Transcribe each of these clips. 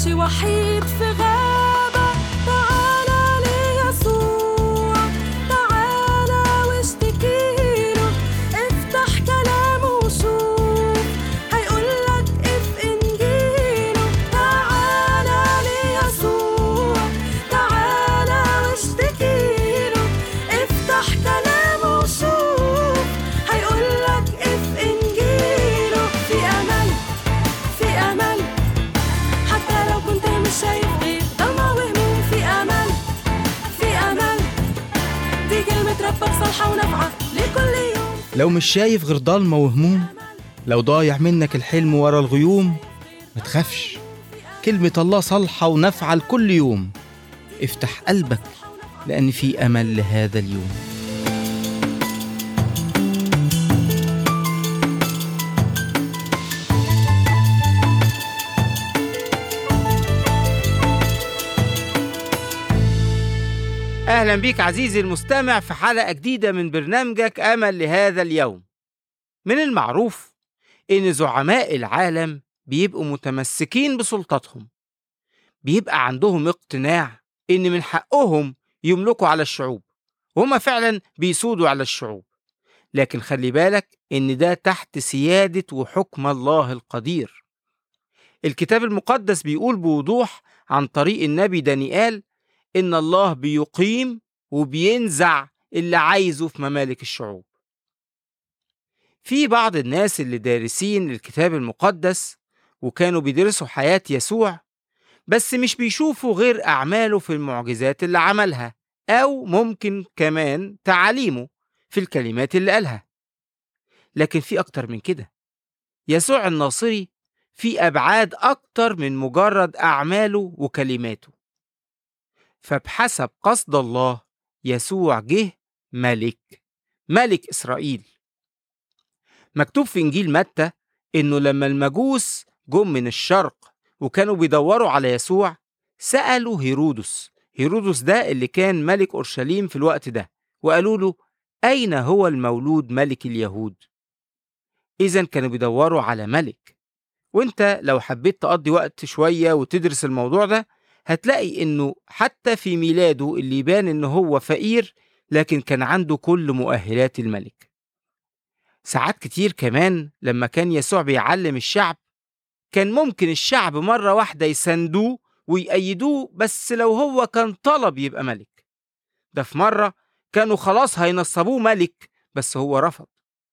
ماشي وحيد في غابة تعالى ليسوع تعالى واشتكيله افتح كلامه وشوف هيقولك اف انجيله تعالى ليسوع تعالى واشتكيله افتح كلامه وشوف هيقولك اف انجيله في امل في امل حتى لو كنت مش شايف غير ضلمة وهموم في امل في امل دي كلمة ربك صالحة ونافعة لكل يوم لو مش شايف غير ضلمة وهموم لو ضايع منك الحلم ورا الغيوم ما تخافش كلمة الله صالحة ونافعة لكل يوم افتح قلبك لأن في أمل لهذا اليوم أهلا بيك عزيزي المستمع في حلقة جديدة من برنامجك أمل لهذا اليوم من المعروف إن زعماء العالم بيبقوا متمسكين بسلطتهم بيبقى عندهم اقتناع إن من حقهم يملكوا على الشعوب وهما فعلا بيسودوا على الشعوب لكن خلي بالك إن ده تحت سيادة وحكم الله القدير الكتاب المقدس بيقول بوضوح عن طريق النبي دانيال إن الله بيقيم وبينزع اللي عايزه في ممالك الشعوب في بعض الناس اللي دارسين الكتاب المقدس وكانوا بيدرسوا حياة يسوع بس مش بيشوفوا غير أعماله في المعجزات اللي عملها أو ممكن كمان تعاليمه في الكلمات اللي قالها لكن في أكتر من كده يسوع الناصري في أبعاد أكتر من مجرد أعماله وكلماته فبحسب قصد الله يسوع جه ملك ملك إسرائيل مكتوب في إنجيل متى إنه لما المجوس جم من الشرق وكانوا بيدوروا على يسوع سألوا هيرودس هيرودس ده اللي كان ملك أورشليم في الوقت ده وقالوا له أين هو المولود ملك اليهود؟ إذا كانوا بيدوروا على ملك وانت لو حبيت تقضي وقت شوية وتدرس الموضوع ده هتلاقي انه حتى في ميلاده اللي يبان انه هو فقير لكن كان عنده كل مؤهلات الملك ساعات كتير كمان لما كان يسوع بيعلم الشعب كان ممكن الشعب مرة واحدة يساندوه ويأيدوه بس لو هو كان طلب يبقى ملك ده في مرة كانوا خلاص هينصبوه ملك بس هو رفض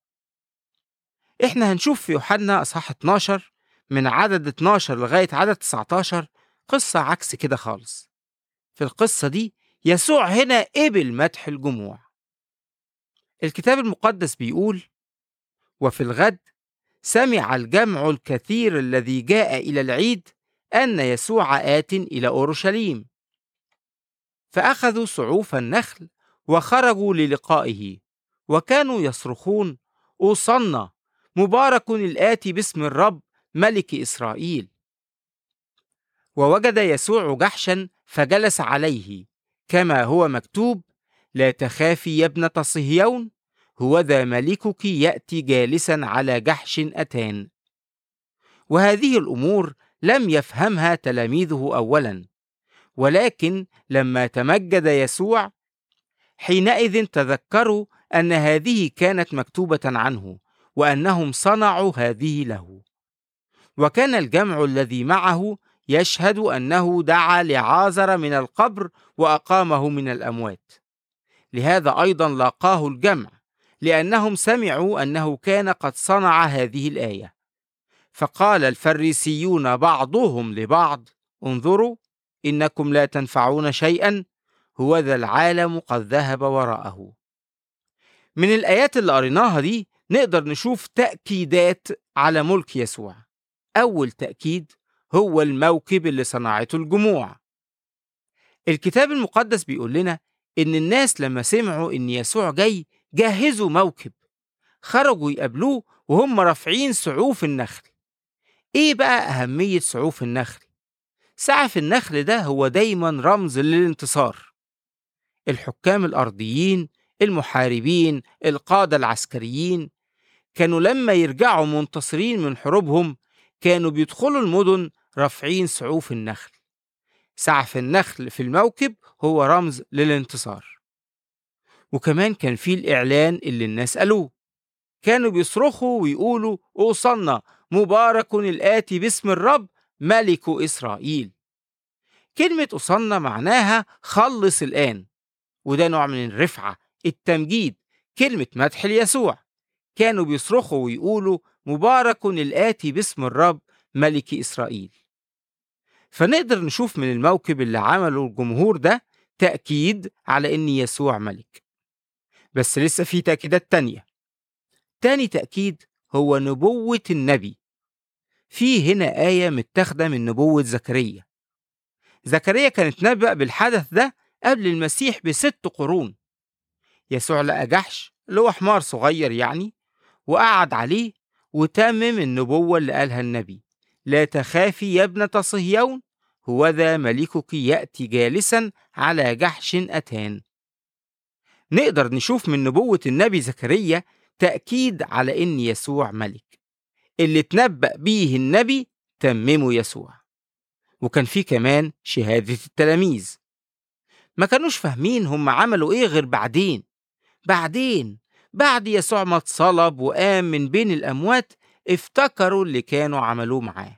احنا هنشوف في يوحنا اصحاح 12 من عدد 12 لغاية عدد 19 قصة عكس كده خالص في القصة دي يسوع هنا قبل مدح الجموع الكتاب المقدس بيقول وفي الغد سمع الجمع الكثير الذي جاء إلى العيد أن يسوع آت إلى أورشليم فأخذوا صعوف النخل وخرجوا للقائه وكانوا يصرخون أوصنا مبارك الآتي باسم الرب ملك إسرائيل ووجد يسوع جحشا فجلس عليه كما هو مكتوب لا تخافي يا ابنة صهيون هوذا ملكك يأتي جالسا على جحش أتان وهذه الأمور لم يفهمها تلاميذه أولا ولكن لما تمجد يسوع حينئذ تذكروا أن هذه كانت مكتوبة عنه وأنهم صنعوا هذه له وكان الجمع الذي معه يشهد أنه دعا لعازر من القبر وأقامه من الأموات لهذا أيضا لاقاه الجمع لأنهم سمعوا أنه كان قد صنع هذه الآية فقال الفريسيون بعضهم لبعض انظروا إنكم لا تنفعون شيئا هو ذا العالم قد ذهب وراءه من الآيات اللي قريناها دي نقدر نشوف تأكيدات على ملك يسوع أول تأكيد هو الموكب اللي صنعته الجموع الكتاب المقدس بيقول لنا إن الناس لما سمعوا إن يسوع جاي جهزوا موكب خرجوا يقابلوه وهم رافعين سعوف النخل إيه بقى أهمية سعوف النخل؟ سعف النخل ده هو دايما رمز للانتصار الحكام الأرضيين المحاربين القادة العسكريين كانوا لما يرجعوا منتصرين من حروبهم كانوا بيدخلوا المدن رافعين سعوف النخل سعف النخل في الموكب هو رمز للانتصار وكمان كان في الإعلان اللي الناس قالوه كانوا بيصرخوا ويقولوا أوصلنا مبارك الآتي باسم الرب ملك إسرائيل كلمة أوصلنا معناها خلص الآن وده نوع من الرفعة التمجيد كلمة مدح ليسوع كانوا بيصرخوا ويقولوا مبارك الآتي باسم الرب ملك إسرائيل فنقدر نشوف من الموكب اللي عمله الجمهور ده تأكيد على إن يسوع ملك بس لسه في تأكيدات تانية تاني تأكيد هو نبوة النبي في هنا آية متاخدة من نبوة زكريا زكريا كان اتنبأ بالحدث ده قبل المسيح بست قرون يسوع لقى جحش اللي هو حمار صغير يعني وقعد عليه وتمم النبوة اللي قالها النبي لا تخافي يا ابنة صهيون هوذا ملكك يأتي جالسا على جحش أتان نقدر نشوف من نبوة النبي زكريا تأكيد على إن يسوع ملك اللي اتنبأ بيه النبي تممه يسوع وكان في كمان شهادة التلاميذ ما كانوش فاهمين هم عملوا ايه غير بعدين بعدين بعد يسوع ما اتصلب وقام من بين الأموات افتكروا اللي كانوا عملوه معاه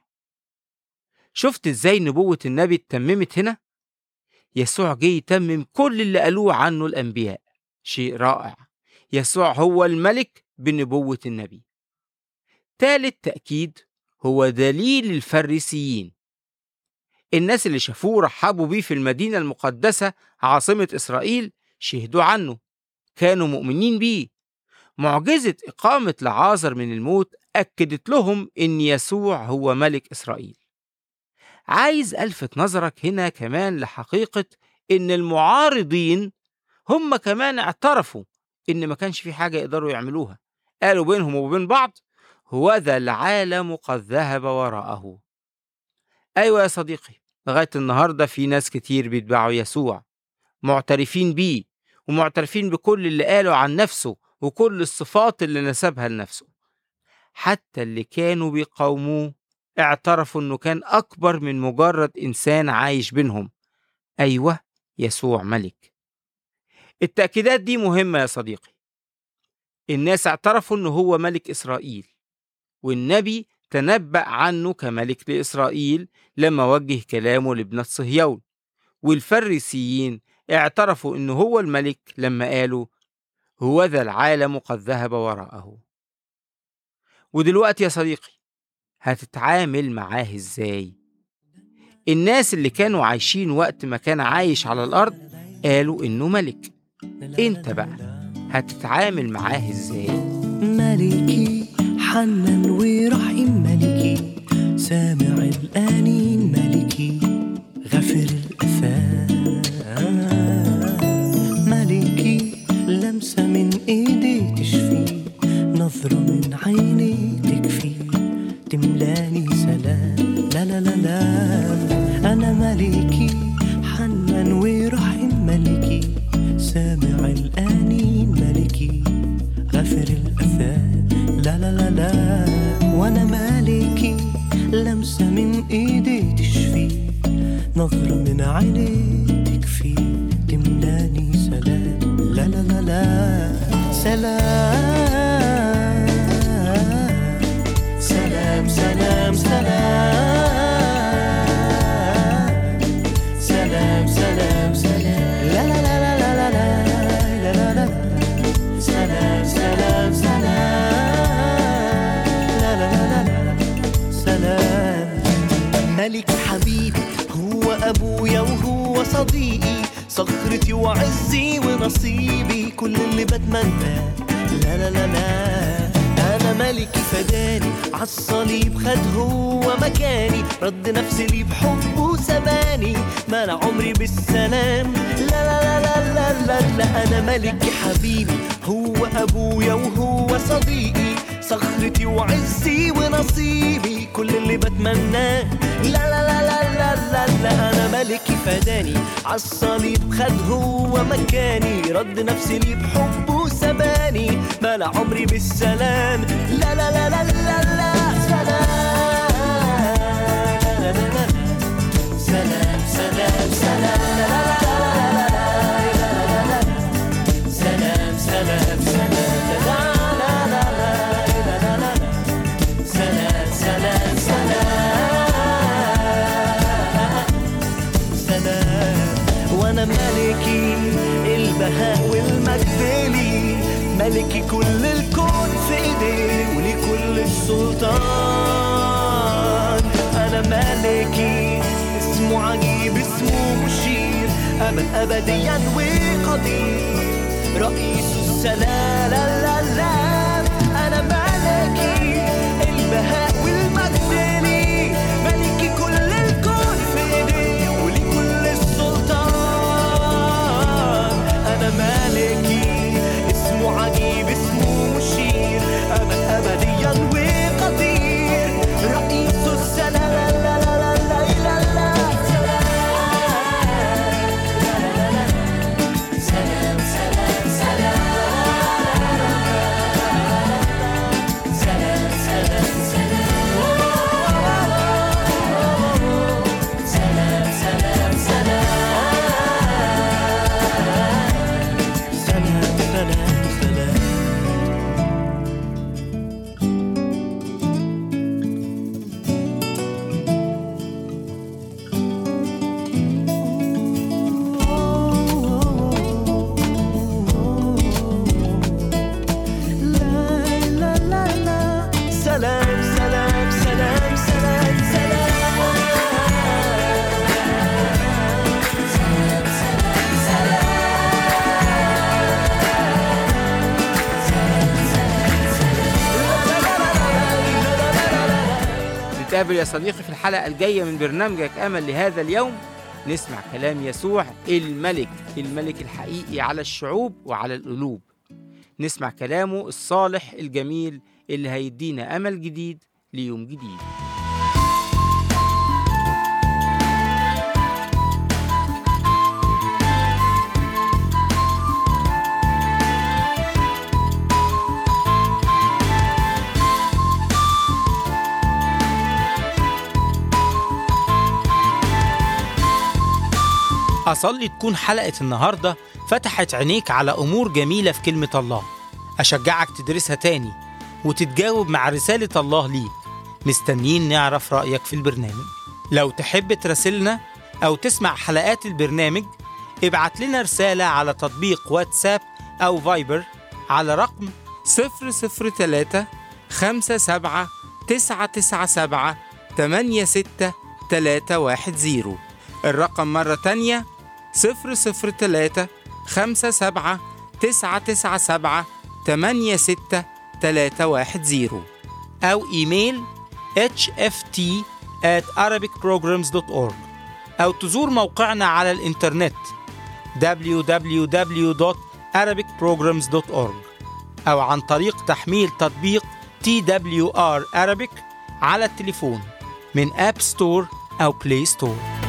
شفت ازاي نبوة النبي اتممت هنا؟ يسوع جه يتمم كل اللي قالوه عنه الأنبياء شيء رائع يسوع هو الملك بنبوة النبي تالت تأكيد هو دليل الفريسيين الناس اللي شافوه رحبوا بيه في المدينة المقدسة عاصمة إسرائيل شهدوا عنه كانوا مؤمنين بيه معجزة إقامة لعازر من الموت أكدت لهم إن يسوع هو ملك إسرائيل عايز ألفت نظرك هنا كمان لحقيقة إن المعارضين هم كمان اعترفوا إن ما كانش في حاجة يقدروا يعملوها قالوا بينهم وبين بعض هوذا العالم قد ذهب وراءه أيوة يا صديقي لغاية النهاردة في ناس كتير بيتبعوا يسوع معترفين بيه ومعترفين بكل اللي قاله عن نفسه وكل الصفات اللي نسبها لنفسه حتى اللي كانوا بيقاوموه اعترفوا انه كان اكبر من مجرد انسان عايش بينهم ايوه يسوع ملك التاكيدات دي مهمه يا صديقي الناس اعترفوا انه هو ملك اسرائيل والنبي تنبأ عنه كملك لإسرائيل لما وجه كلامه لابنة صهيون والفريسيين اعترفوا انه هو الملك لما قالوا هوذا العالم قد ذهب وراءه ودلوقتي يا صديقي هتتعامل معاه ازاي الناس اللي كانوا عايشين وقت ما كان عايش على الارض قالوا انه ملك انت بقى هتتعامل معاه ازاي ملكي حنان ورحيم ملكي سامع الآنين ملكي غفر الأثام ملكي لمسة من إيدي تشفي نظرة من عيني تكفي تملاني سلام لا لا لا لا أنا ملكي حنان ورحيم ملكي سامع الآنين ملكي غفر الأثام لا لا لا لا وانا مالكي لمسة من ايدي تشفي نظرة من عيني تكفي تملاني سلام لا لا لا لا سلام سلام سلام سلام سلام سلام سلام لا لا لا لا لا لا لا لا لا سلام سلام سلام لا لا لا لا لا سلام ملك حبيبي هو أبويا وهو صديقي صخرتي وعزي ونصيبي كل اللي بتمناه لا لا لا لا أنا ملكي فداني عالصليب خد هو مكاني رد نفسي لي بحبه سباني مال عمري بالسلام لا لا لا لا لا لا, لا أنا ملكي حبيبي هو أبويا وهو صديقي صخرتي وعزي ونصيبي كل اللي بتمناه لا لا لا لا لا لا, لا أنا ملكي فداني عالصليب خد هو مكاني رد نفسي لي بحبه سباني مال عمري بالسلام لا لا لا لا لا, لا سلام البهاء والمجد ليه ملكي كل الكون في ايديه ولكل السلطان انا ملكي اسمه عجيب اسمه مشير امل ابديا وقدير رئيس السلام لا لا لا انا ملكي البهاء والمجد ليه ملكي كل الكون في ايديه ولكل السلطان انا ملكي اسمه عجيب اسمه مشير امل ابديا وقدير رئيس السلام لا لا لا لا لا لا سلام سلام سلام لا لا لا لا سلام سلام سلام سلام سلام نتقابل يا صديقي في الحلقة الجاية من برنامجك أمل لهذا اليوم نسمع كلام يسوع الملك الملك الحقيقي على الشعوب وعلى القلوب نسمع كلامه الصالح الجميل اللي هيدينا أمل جديد ليوم جديد أصلي تكون حلقة النهاردة فتحت عينيك على أمور جميلة في كلمة الله أشجعك تدرسها تاني وتتجاوب مع رسالة الله ليك مستنيين نعرف رأيك في البرنامج لو تحب تراسلنا أو تسمع حلقات البرنامج ابعت لنا رسالة على تطبيق واتساب أو فايبر على رقم 003 57 997 86310 الرقم مرة تانية 003 57 997 86310 أو إيميل hft at arabicprograms.org أو تزور موقعنا على الإنترنت www.arabicprograms.org أو عن طريق تحميل تطبيق TWR Arabic على التليفون من أب ستور أو بلاي ستور